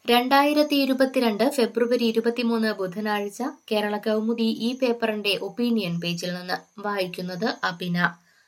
രണ്ടായിരത്തി ഇരുപത്തിരണ്ട് ഫെബ്രുവരി ഇരുപത്തിമൂന്ന് ബുധനാഴ്ച കേരള കൗമുദി ഈ പേപ്പറിന്റെ ഒപ്പീനിയൻ പേജിൽ നിന്ന് വായിക്കുന്നത് അഭിന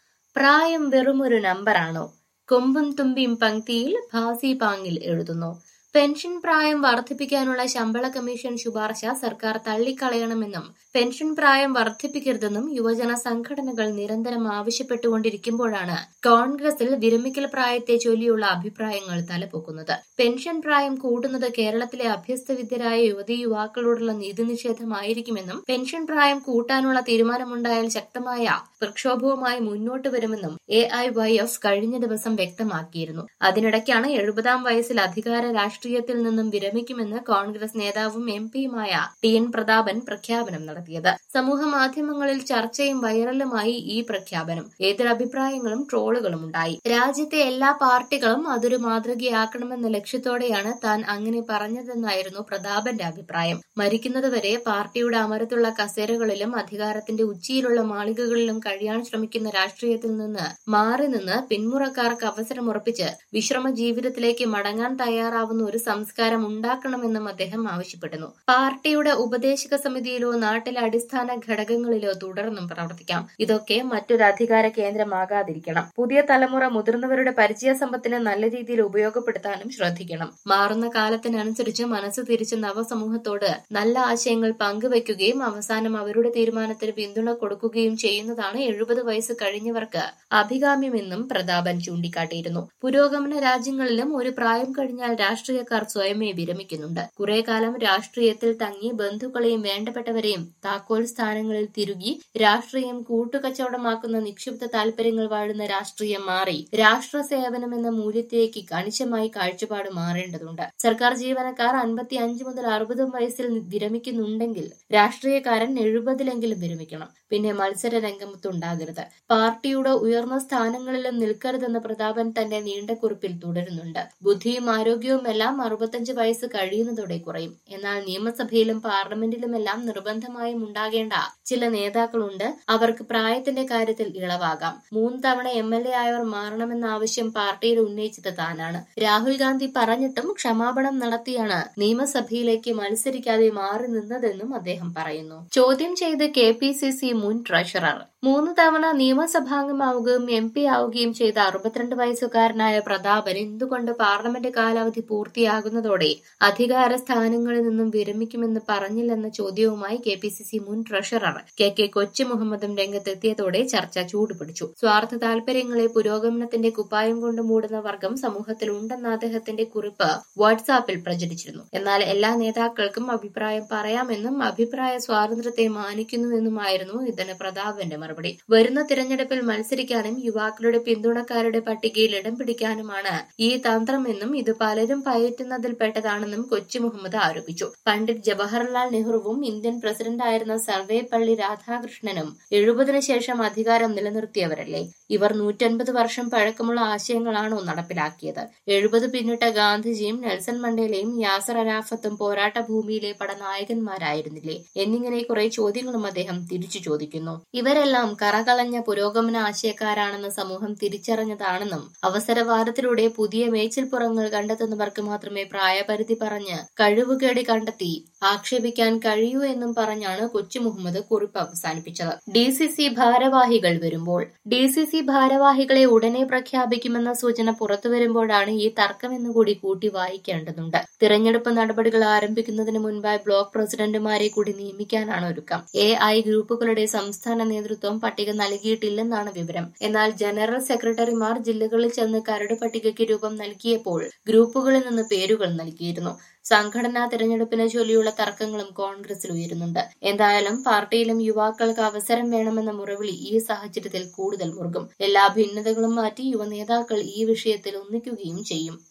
പ്രായം വെറുമൊരു നമ്പറാണോ കൊമ്പും തുമ്പിയും പങ്ക്തിയിൽ ഭാസി പാങ്ങിൽ എഴുതുന്നു പെൻഷൻ പ്രായം വർദ്ധിപ്പിക്കാനുള്ള ശമ്പള കമ്മീഷൻ ശുപാർശ സർക്കാർ തള്ളിക്കളയണമെന്നും പെൻഷൻ പ്രായം വർദ്ധിപ്പിക്കരുതെന്നും യുവജന സംഘടനകൾ നിരന്തരം ആവശ്യപ്പെട്ടുകൊണ്ടിരിക്കുമ്പോഴാണ് കോൺഗ്രസിൽ വിരമിക്കൽ പ്രായത്തെ ചൊല്ലിയുള്ള അഭിപ്രായങ്ങൾ തലപൊക്കുന്നത് പെൻഷൻ പ്രായം കൂട്ടുന്നത് കേരളത്തിലെ അഭ്യസ്തവിദ്യരായ യുവതീ യുവാക്കളോടുള്ള നീതിനിഷേധമായിരിക്കുമെന്നും പെൻഷൻ പ്രായം കൂട്ടാനുള്ള തീരുമാനമുണ്ടായാൽ ശക്തമായ പ്രക്ഷോഭവുമായി മുന്നോട്ട് വരുമെന്നും എ ഐ വൈ എഫ് കഴിഞ്ഞ ദിവസം വ്യക്തമാക്കിയിരുന്നു അതിനിടയ്ക്കാണ് എഴുപതാം വയസ്സിൽ അധികാര രാഷ്ട്രീയത്തിൽ നിന്നും വിരമിക്കുമെന്ന് കോൺഗ്രസ് നേതാവും എം പിയുമായ ടി എൻ പ്രതാപൻ പ്രഖ്യാപനം നടത്തിയത് സമൂഹ മാധ്യമങ്ങളിൽ ചർച്ചയും വൈറലുമായി ഈ പ്രഖ്യാപനം എതിരഭിപ്രായങ്ങളും ട്രോളുകളും ഉണ്ടായി രാജ്യത്തെ എല്ലാ പാർട്ടികളും അതൊരു മാതൃകയാക്കണമെന്ന ലക്ഷ്യത്തോടെയാണ് താൻ അങ്ങനെ പറഞ്ഞതെന്നായിരുന്നു പ്രതാപന്റെ അഭിപ്രായം മരിക്കുന്നതുവരെ പാർട്ടിയുടെ അമരത്തുള്ള കസേരകളിലും അധികാരത്തിന്റെ ഉച്ചിയിലുള്ള മാളികകളിലും കഴിയാൻ ശ്രമിക്കുന്ന രാഷ്ട്രീയത്തിൽ നിന്ന് മാറി നിന്ന് പിന്മുറക്കാർക്ക് അവസരമുറപ്പിച്ച് വിശ്രമ ജീവിതത്തിലേക്ക് മടങ്ങാൻ തയ്യാറാവുന്ന ഒരു സംസ്കാരം ഉണ്ടാക്കണമെന്നും അദ്ദേഹം ആവശ്യപ്പെടുന്നു പാർട്ടിയുടെ ഉപദേശക സമിതിയിലോ നാട്ടിലെ അടിസ്ഥാന ഘടകങ്ങളിലോ തുടർന്നും പ്രവർത്തിക്കാം ഇതൊക്കെ മറ്റൊരു അധികാര കേന്ദ്രമാകാതിരിക്കണം പുതിയ തലമുറ മുതിർന്നവരുടെ പരിചയ സമ്പത്തിനെ നല്ല രീതിയിൽ ഉപയോഗപ്പെടുത്താനും ശ്രദ്ധിക്കണം മാറുന്ന കാലത്തിനനുസരിച്ച് മനസ്സ് തിരിച്ച് നവസമൂഹത്തോട് നല്ല ആശയങ്ങൾ പങ്കുവയ്ക്കുകയും അവസാനം അവരുടെ തീരുമാനത്തിന് പിന്തുണ കൊടുക്കുകയും ചെയ്യുന്നതാണ് എഴുപത് വയസ്സ് കഴിഞ്ഞവർക്ക് അഭികാമ്യമെന്നും പ്രതാപൻ ചൂണ്ടിക്കാട്ടിയിരുന്നു പുരോഗമന രാജ്യങ്ങളിലും ഒരു പ്രായം കഴിഞ്ഞാൽ രാഷ്ട്രീയക്കാർ സ്വയമേ വിരമിക്കുന്നുണ്ട് കുറെ കാലം രാഷ്ട്രീയത്തിൽ തങ്ങി ബന്ധുക്കളെയും വേണ്ടപ്പെട്ടവരെയും താക്കോൽ സ്ഥാനങ്ങളിൽ തിരുകി രാഷ്ട്രീയം കൂട്ടുകച്ചവടമാക്കുന്ന നിക്ഷിപ്ത താൽപര്യങ്ങൾ വാഴുന്ന രാഷ്ട്രീയം മാറി രാഷ്ട്ര സേവനം എന്ന മൂല്യത്തിലേക്ക് കണിശമായി കാഴ്ചപ്പാട് മാറേണ്ടതുണ്ട് സർക്കാർ ജീവനക്കാർ അൻപത്തി അഞ്ച് മുതൽ അറുപത് വയസ്സിൽ വിരമിക്കുന്നുണ്ടെങ്കിൽ രാഷ്ട്രീയക്കാരൻ എഴുപതിലെങ്കിലും വിരമിക്കണം പിന്നെ മത്സര രംഗത്തുണ്ടാകരുത് പാർട്ടിയുടെ ഉയർന്ന സ്ഥാനങ്ങളിലും നിൽക്കരുതെന്ന് പ്രതാപൻ തന്റെ നീണ്ട കുറിപ്പിൽ തുടരുന്നുണ്ട് ബുദ്ധിയും ആരോഗ്യവും എല്ലാം അറുപത്തഞ്ച് വയസ്സ് കഴിയുന്നതോടെ കുറയും എന്നാൽ നിയമസഭയിലും പാർലമെന്റിലുമെല്ലാം നിർബന്ധമായും ഉണ്ടാകേണ്ട ചില നേതാക്കളുണ്ട് അവർക്ക് പ്രായത്തിന്റെ കാര്യത്തിൽ ഇളവാകാം മൂന്ന് തവണ എം എൽ എ ആയവർ മാറണമെന്ന ആവശ്യം പാർട്ടിയിൽ ഉന്നയിച്ചത് താനാണ് രാഹുൽ ഗാന്ധി പറഞ്ഞിട്ടും ക്ഷമാപണം നടത്തിയാണ് നിയമസഭയിലേക്ക് മത്സരിക്കാതെ മാറി നിന്നതെന്നും അദ്ദേഹം പറയുന്നു ചോദ്യം ചെയ്ത് കെ പി സി സി മുൻ ട്രഷറർ മൂന്ന് തവണ നിയമസഭാംഗമാവുകയും എം പി ആവുകയും ചെയ്ത അറുപത്തിരണ്ട് വയസ്സുകാരനായ പ്രതാപൻ എന്തുകൊണ്ട് പാർലമെന്റ് കാലാവധി പൂർത്തിയാകുന്നതോടെ അധികാര സ്ഥാനങ്ങളിൽ നിന്നും വിരമിക്കുമെന്ന് പറഞ്ഞില്ലെന്ന ചോദ്യവുമായി കെ പി സി സി മുൻ ട്രഷറർ കെ കെ കൊച്ചി മുഹമ്മദും രംഗത്തെത്തിയതോടെ ചർച്ച ചൂടുപിടിച്ചു സ്വാർത്ഥ താൽപര്യങ്ങളെ പുരോഗമനത്തിന്റെ കുപ്പായം കൊണ്ട് മൂടുന്ന വർഗം സമൂഹത്തിൽ ഉണ്ടെന്ന അദ്ദേഹത്തിന്റെ കുറിപ്പ് വാട്സാപ്പിൽ പ്രചരിച്ചിരുന്നു എന്നാൽ എല്ലാ നേതാക്കൾക്കും അഭിപ്രായം പറയാമെന്നും അഭിപ്രായ സ്വാതന്ത്ര്യത്തെ മാനിക്കുന്നുവെന്നുമായിരുന്നു ഇതിന് പ്രതാപന്റെ മറുപടി വരുന്ന തിരഞ്ഞെടുപ്പിൽ മത്സരിക്കാനും യുവാക്കളുടെ പിന്തുണക്കാരുടെ പട്ടികയിൽ ഇടം പിടിക്കാനുമാണ് ഈ തന്ത്രമെന്നും ഇത് പലരും പയറ്റുന്നതിൽപ്പെട്ടതാണെന്നും കൊച്ചി മുഹമ്മദ് ആരോപിച്ചു പണ്ഡിറ്റ് ജവഹർലാൽ നെഹ്റുവും ഇന്ത്യൻ പ്രസിഡന്റായിരുന്ന സർവേപ്പള്ളി രാധാകൃഷ്ണനും എഴുപതിനു ശേഷം അധികാരം നിലനിർത്തിയവരല്ലേ ഇവർ നൂറ്റൻപത് വർഷം പഴക്കമുള്ള ആശയങ്ങളാണോ നടപ്പിലാക്കിയത് എഴുപത് പിന്നിട്ട ഗാന്ധിജിയും നെൽസൺ മണ്ടേലയും യാസർ അരാഫത്തും പോരാട്ട ഭൂമിയിലെ പടനായകന്മാരായിരുന്നില്ലേ എന്നിങ്ങനെ കുറെ ചോദ്യങ്ങളും അദ്ദേഹം തിരിച്ചു ചോദിക്കുന്നു ഇവരെല്ലാം കറകളഞ്ഞ പുരോഗമന ആശയക്കാരാണെന്ന് സമൂഹം തിരിച്ചറിഞ്ഞതാണെന്നും അവസരവാദത്തിലൂടെ പുതിയ മേച്ചിൽപ്പുറങ്ങൾ കണ്ടെത്തുന്നവർക്ക് മാത്രമേ പ്രായപരിധി പറഞ്ഞ് കഴിവുകേടി കണ്ടെത്തി ആക്ഷേപിക്കാൻ കഴിയൂ എന്നും പറഞ്ഞാണ് കൊച്ചു മുഹമ്മദ് കുറിപ്പ് അവസാനിപ്പിച്ചത് ഡി സി സി ഭാരവാഹികൾ വരുമ്പോൾ ഡി സി സി ഭാരവാഹികളെ ഉടനെ പ്രഖ്യാപിക്കുമെന്ന സൂചന പുറത്തുവരുമ്പോഴാണ് ഈ തർക്കമെന്നുകൂടി കൂട്ടി വായിക്കേണ്ടതുണ്ട് തിരഞ്ഞെടുപ്പ് നടപടികൾ ആരംഭിക്കുന്നതിന് മുൻപായി ബ്ലോക്ക് പ്രസിഡന്റുമാരെ കൂടി നിയമിക്കാനാണ് ഒരുക്കം എ ഐ ഗ്രൂപ്പുകളുടെ സംസ്ഥാന നേതൃത്വം പട്ടിക നൽകിയിട്ടില്ലെന്നാണ് വിവരം എന്നാൽ ജനറൽ സെക്രട്ടറിമാർ ജില്ലകളിൽ ചെന്ന് കരട് പട്ടികയ്ക്ക് രൂപം നൽകിയപ്പോൾ ഗ്രൂപ്പുകളിൽ നിന്ന് പേരുകൾ നൽകിയിരുന്നു സംഘടനാ തിരഞ്ഞെടുപ്പിനെ ചൊല്ലിയുള്ള തർക്കങ്ങളും കോൺഗ്രസിൽ ഉയരുന്നുണ്ട് എന്തായാലും പാർട്ടിയിലും യുവാക്കൾക്ക് അവസരം വേണമെന്ന മുറവിളി ഈ സാഹചര്യത്തിൽ കൂടുതൽ മുറുകും എല്ലാ ഭിന്നതകളും മാറ്റി യുവ നേതാക്കൾ ഈ വിഷയത്തിൽ ഒന്നിക്കുകയും ചെയ്യും